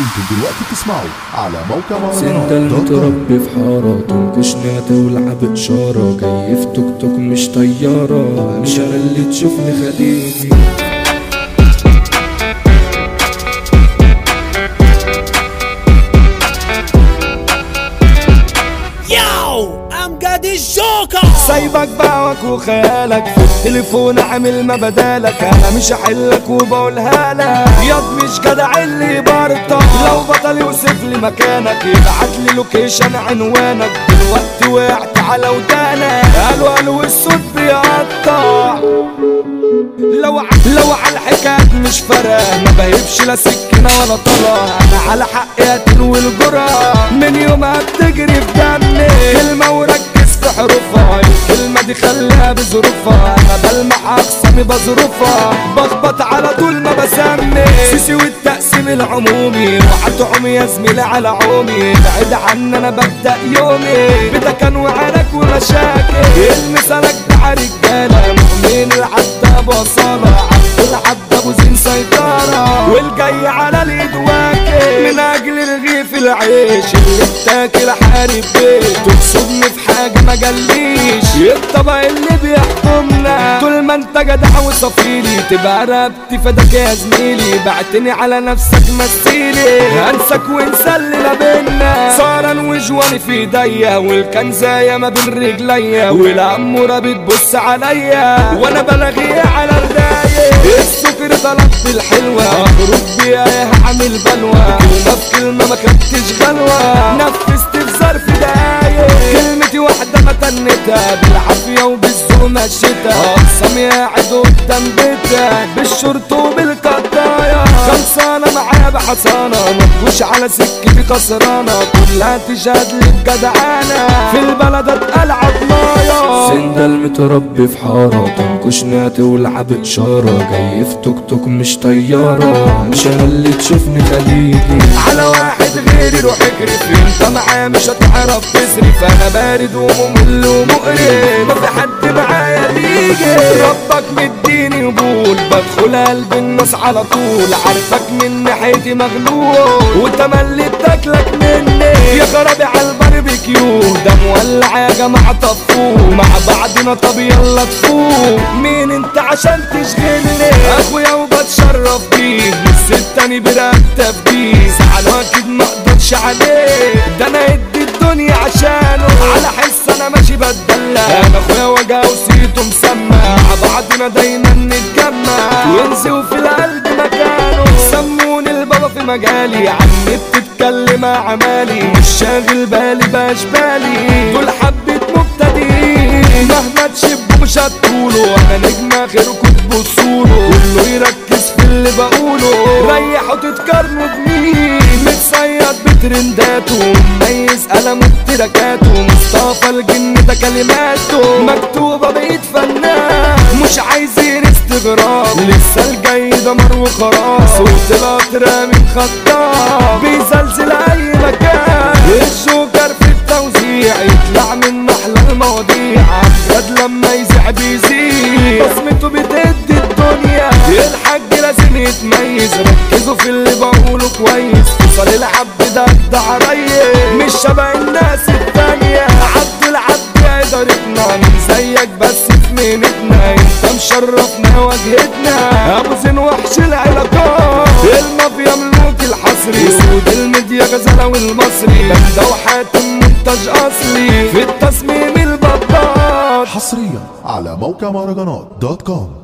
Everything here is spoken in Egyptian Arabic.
انتوا دلوقتي بتسمعوا على موقع انت مهرجانات دوت كوم. المتربي في حارة تنكشنا تولعب اشارة جاي في توك توك مش طيارة مش انا اللي تشوفني خليني Yo, I'm got the joker. سايبك بعوك وخيالك في التليفون عامل ما بدالك انا مش هحلك وبقولها لك ياض مش جدع اللي برطة لو بطل يوصف لي مكانك يبعت لي لوكيشن عنوانك دلوقتي وقعت على ودانك قالوا قالوا الصوت بيقطع لو ع... لو على الحكايات مش فارقة ما بهيبش لا سكينة ولا طلا انا على حقي قتل والجرى من يومها بتجري في دمي كلمة وركز في حروفها الكلمة دي خليها بظروفها انا بلمح اقسامي بظروفها بخبط على طول ما بسمي سيسي والتقسيم العمومي وهتعومي يا زميلي على عومي بعيد عني انا ببدأ يومي بتكن وعرك ومشاكل المثالك بتاع رجالة مؤمن العدى بصالة عبد العبد ابو زين سيطرة والجاي على اليد واكل من اجل رغيف العيش اللي بتاكل حارب بيت تقصدني في حاجة ما جاليش الطبق اللي بيحكمنا طول ما انت جدع وصفيلي تبقى رقبتي فداك يا زميلي بعتني على نفسك مثيلي انسك ونسلي ما بينا صارا وجواني في ايديا والكنزاية ما بين رجليا والعمورة بتبص عليا وانا بلغي على رداية السكر طلبت الحلوة اخرج بيها يا عامل بلوى كلمة في كلمة ما كنتش غلوة نفذت في ظرف دقايق كلمتي واحدة ما تنتها بالعافية وبالذوق مشيتها اقسم قاعد قدام بيتها بالشرط وبالقطاية خلصانة معايا بحصانة ما تجوش على سكتي خسرانة كلها تشهد لي بجدعانة في البلد اتقال عضمايا سندل متربي في حارة تنكشنا تولعب اشارة جاي في توك توك مش طيارة مش انا اللي تشوفني خليجي على واحد غيري روح اجري في انت معاه مش هتعرف تصرف انا بارد وممل ومقرف ما في حد معايا بيجي ربك مديني قبول بدخل قلب الناس على طول عارفك من ناحيتي مغلول وتملي تاكلك مني يا خرابي على الباربيكيو ده مولع يا جماعه طفوه مع بعضنا طب يلا تفوق مين انت عشان تشغلني اخويا وبتشرف بيه بس التاني برقبتك بيه زعل واكيد ما اقدرش عليه ده انا ادي الدنيا عشانه على حس انا ماشي بتدلع انا اخويا وجع وسيته مسمى مع بعضنا دايما نتجمع ونسوا في القلب مكانه سموني البابا في مجالي عني بتتكلم عمالي مش شاغل بالي باشبالي دول حبة مبتدئين مهما تشبوا مش هتقولوا انا نجم اخركم تبصوله كله يركز في اللي بقوله ريحوا تتقارنوا بمين متصيد بترنداته مميز قلمه بتراكاته مصطفى الجن ده كلماته مكتوبة بقيت فنان مش عايزين استغراب لسه الجاي دمر وخلاص صوت القطر من خطاب بيزلزل اي مكان الجوكر في التوزيع يطلع من محلى المواضيع عجد لما يزيع بيزيد بصمته بتدي الدنيا الحاج لازم يتميز ركزوا في اللي بقوله كويس وصل العبد ده الدع ريس مش شبه الناس التانية عبد العبد يا ادارتنا مين زيك بس في مهنتنا انت مشرفنا واجهتنا ابو زين وحش العلاقات المافيا ملوك الحصري سود الميديا غزالة والمصري بندة وحاتم منتج اصلي في التصميم البطال حصريا على موقع مهرجانات دوت كوم